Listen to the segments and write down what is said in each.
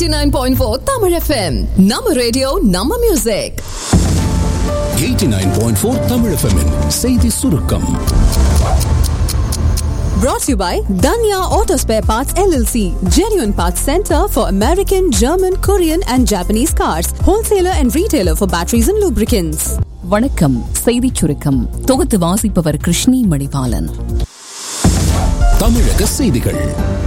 89.4 Tamil FM. நம்ம radio நம்ம music 89.4 Tamil FM -இன் செய்தி சுருக்கம் brought to you by Danya Auto Spare Parts LLC, genuine parts center for American, German, Korean and Japanese cars, wholesaler and retailer for batteries and lubricants. வணக்கம் செய்திச் சுருக்கம் தொகுத்து வாசிப்பவர் கிருஷ்ணி மணிபாலன் தமிழக செய்திகள்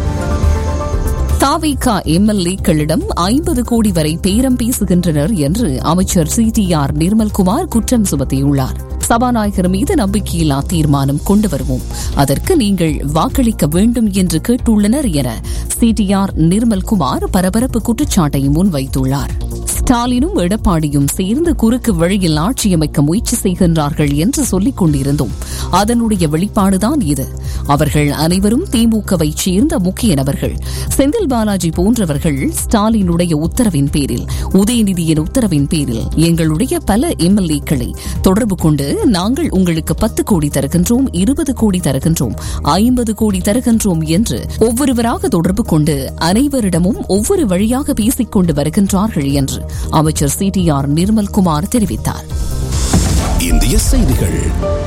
தாவிகா எம்எல்ஏக்களிடம் ஐம்பது கோடி வரை பேரம் பேசுகின்றனர் என்று அமைச்சர் சி டி ஆர் நிர்மல்குமார் குற்றம் சுமத்தியுள்ளார் சபாநாயகர் மீது நம்பிக்கையில்லா தீர்மானம் கொண்டு வருவோம் அதற்கு நீங்கள் வாக்களிக்க வேண்டும் என்று கேட்டுள்ளனர் என சி டி ஆர் நிர்மல்குமார் பரபரப்பு குற்றச்சாட்டை முன்வைத்துள்ளார் ஸ்டாலினும் எடப்பாடியும் சேர்ந்து குறுக்கு வழியில் ஆட்சியமைக்க முயற்சி செய்கின்றார்கள் என்று சொல்லிக் கொண்டிருந்தோம் அதனுடைய வெளிப்பாடுதான் இது அவர்கள் அனைவரும் திமுகவை சேர்ந்த முக்கிய நபர்கள் செந்தில் பாலாஜி போன்றவர்கள் ஸ்டாலினுடைய உத்தரவின் பேரில் உதயநிதியின் உத்தரவின் பேரில் எங்களுடைய பல எம்எல்ஏக்களை தொடர்பு கொண்டு நாங்கள் உங்களுக்கு பத்து கோடி தருகின்றோம் இருபது கோடி தருகின்றோம் ஐம்பது கோடி தருகின்றோம் என்று ஒவ்வொருவராக தொடர்பு கொண்டு அனைவரிடமும் ஒவ்வொரு வழியாக பேசிக் கொண்டு வருகின்றார்கள் என்று அமைச்சர் சி டி ஆர் நிர்மல்குமார் தெரிவித்தார் இந்திய செய்திகள்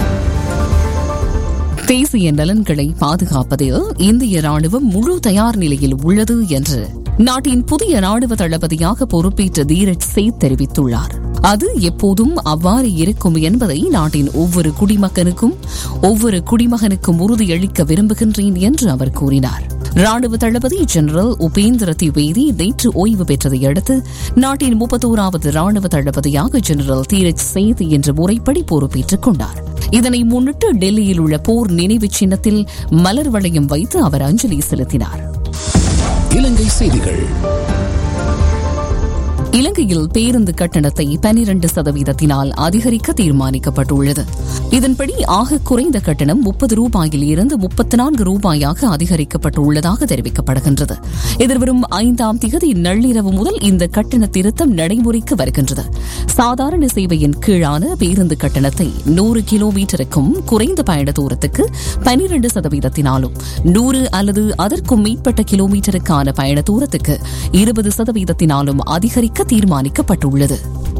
தேசிய நலன்களை பாதுகாப்பதில் இந்திய ராணுவம் முழு தயார் நிலையில் உள்ளது என்று நாட்டின் புதிய ராணுவ தளபதியாக பொறுப்பேற்ற தீரஜ் சேத் தெரிவித்துள்ளார் அது எப்போதும் அவ்வாறு இருக்கும் என்பதை நாட்டின் ஒவ்வொரு குடிமகனுக்கும் ஒவ்வொரு குடிமகனுக்கும் உறுதியளிக்க விரும்புகின்றேன் என்று அவர் கூறினார் ராணுவ தளபதி ஜெனரல் உபேந்திர திவேதி நேற்று ஓய்வு பெற்றதை அடுத்து நாட்டின் முப்பத்தோராவது ராணுவ தளபதியாக ஜெனரல் தீரஜ் சேத் என்ற முறைப்படி பொறுப்பேற்றுக் கொண்டார் இதனை முன்னிட்டு டெல்லியில் உள்ள போர் நினைவு சின்னத்தில் மலர் வளையம் வைத்து அவர் அஞ்சலி செலுத்தினார் இலங்கை செய்திகள் இலங்கையில் பேருந்து கட்டணத்தை பனிரண்டு சதவீதத்தினால் அதிகரிக்க தீர்மானிக்கப்பட்டுள்ளது இதன்படி ஆக குறைந்த கட்டணம் முப்பது ரூபாயில் இருந்து முப்பத்தி நான்கு ரூபாயாக அதிகரிக்கப்பட்டுள்ளதாக தெரிவிக்கப்படுகின்றது எதிர்வரும் ஐந்தாம் திகதி நள்ளிரவு முதல் இந்த கட்டண திருத்தம் நடைமுறைக்கு வருகின்றது சாதாரண சேவையின் கீழான பேருந்து கட்டணத்தை நூறு கிலோமீட்டருக்கும் குறைந்த பயண தூரத்துக்கு பனிரண்டு சதவீதத்தினாலும் நூறு அல்லது அதற்கும் மேற்பட்ட கிலோமீட்டருக்கான பயண தூரத்துக்கு இருபது சதவீதத்தினாலும் அதிகரிக்க தீர்மானிக்கப்பட்டுள்ளது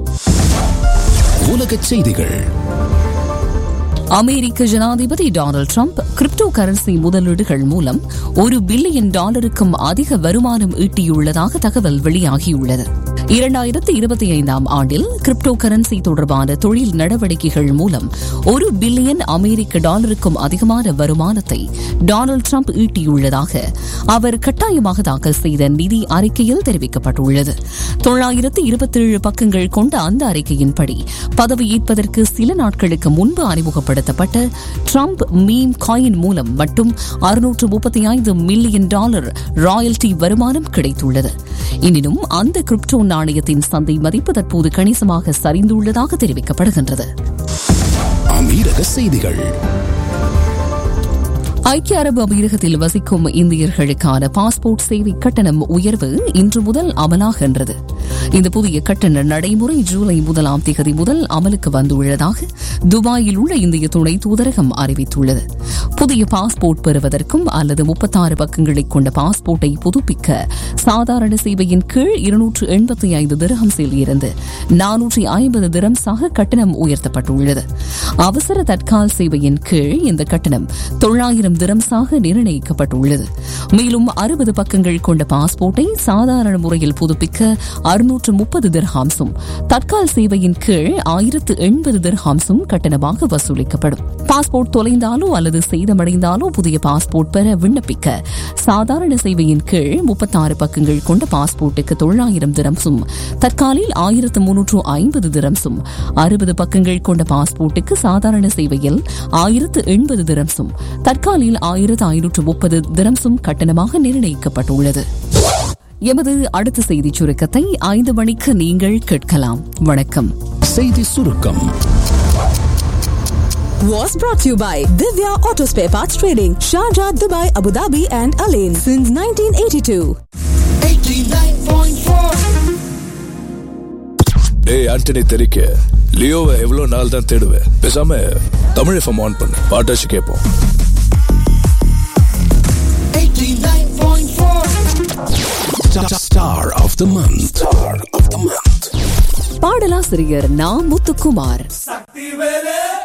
உலகச் செய்திகள் அமெரிக்க ஜனாதிபதி டொனால்டு டிரம்ப் கிரிப்டோ கரன்சி முதலீடுகள் மூலம் ஒரு பில்லியன் டாலருக்கும் அதிக வருமானம் ஈட்டியுள்ளதாக தகவல் வெளியாகியுள்ளது இரண்டாயிரத்தி இருபத்தி ஐந்தாம் ஆண்டில் கிரிப்டோ கரன்சி தொடர்பான தொழில் நடவடிக்கைகள் மூலம் ஒரு பில்லியன் அமெரிக்க டாலருக்கும் அதிகமான வருமானத்தை டொனால்டு டிரம்ப் ஈட்டியுள்ளதாக அவர் கட்டாயமாக தாக்கல் செய்த நிதி அறிக்கையில் தெரிவிக்கப்பட்டுள்ளது தொள்ளாயிரத்து இருபத்தேழு பக்கங்கள் கொண்ட அந்த அறிக்கையின்படி பதவியேற்பதற்கு சில நாட்களுக்கு முன்பு அறிமுகப்படுத்தப்பட்ட ட்ரம்ப் மீம் காயின் மூலம் மட்டும் அறுநூற்று முப்பத்தி ஐந்து மில்லியன் டாலர் ராயல்டி வருமானம் கிடைத்துள்ளது எனினும் அந்த கிரிப்டோ நாணயத்தின் சந்தை மதிப்பு தற்போது கணிசமாக சரிந்துள்ளதாக தெரிவிக்கப்படுகின்றது அமீரக செய்திகள் ஐக்கிய அரபு அமீரகத்தில் வசிக்கும் இந்தியர்களுக்கான பாஸ்போர்ட் சேவை கட்டணம் உயர்வு இன்று முதல் அமலாகின்றது இந்த புதிய கட்டண நடைமுறை ஜூலை முதலாம் தேதி முதல் அமலுக்கு வந்துள்ளதாக துபாயில் உள்ள இந்திய துணை தூதரகம் அறிவித்துள்ளது புதிய பாஸ்போர்ட் பெறுவதற்கும் அல்லது முப்பத்தாறு பக்கங்களை கொண்ட பாஸ்போர்ட்டை புதுப்பிக்க சாதாரண சேவையின் கீழ் இருநூற்று எண்பத்தி ஐந்து திரகம்ஸில் இருந்து நானூற்றி ஐம்பது திரம்ஸாக கட்டணம் உயர்த்தப்பட்டுள்ளது அவசர தற்கால் சேவையின் கீழ் இந்த கட்டணம் தொள்ளாயிரம் திரம்ஸாக நிர்ணயிக்கப்பட்டுள்ளது மேலும் அறுபது பக்கங்கள் கொண்ட பாஸ்போர்ட்டை சாதாரண முறையில் புதுப்பிக்க அறுநூற்று முப்பது திர்ஹாம்ஸும் தற்கால் சேவையின் கீழ் ஆயிரத்து எண்பது திர்ஹாம்ஸும் கட்டணமாக வசூலிக்கப்படும் பாஸ்போர்ட் தொலைந்தாலோ அல்லது சேதமடைந்தாலோ புதிய பாஸ்போர்ட் பெற விண்ணப்பிக்க சாதாரண சேவையின் கீழ் முப்பத்தாறு பக்கங்கள் கொண்ட பாஸ்போர்ட்டுக்கு தொள்ளாயிரம் திரம்ஸும் தற்காலில் ஆயிரத்து முன்னூற்று ஐம்பது திரம்ஸும் அறுபது பக்கங்கள் கொண்ட பாஸ்போர்ட்டுக்கு சாதாரண சேவையில் ஆயிரத்து எண்பது திரம்ஸும் தற்காலில் ஆயிரத்து ஐநூற்று முப்பது திரம்ஸும் கட்டணமாக நிர்ணயிக்கப்பட்டுள்ளது எமது அடுத்த செய்திச் சுருக்கத்தை ஐந்து மணிக்கு நீங்கள் கேட்கலாம் வணக்கம் செய்தி சுருக்கம் Was brought to you by Divya Auto Spare Parts Trading, Sharjah, Dubai, Abu Dhabi and Alain since 1982. டேய் ஆண்டனி தெரிக்க லியோவை எவ்வளவு நாள் தான் தேடுவேன் பேசாம தமிழ் எஃப்எம் ஆன் பண்ணு பாட்டாச்சு கேட்போம் Star of the month. Star of the month. பாடலாசிரியர் நா முத்துக்குமார் சக்தி வேலே